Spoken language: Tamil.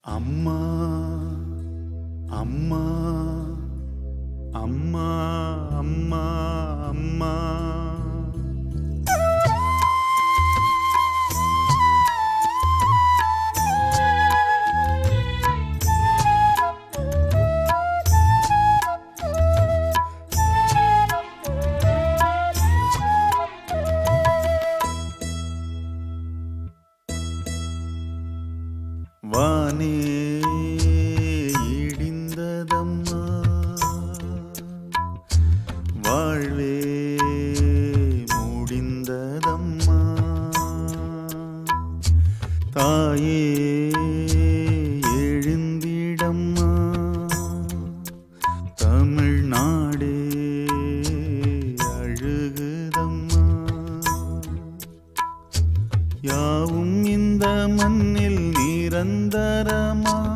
அம்மா அம்மா அம்மா அம்மா அம்மா வானே இடிந்ததம்மா வாழ்வே முடிந்ததம்மா தாயே எழுந்திடம்மா தமிழ்நாடே அழுகுதம்மா யாவும் இந்த மண்ணில் நிரந்தரமா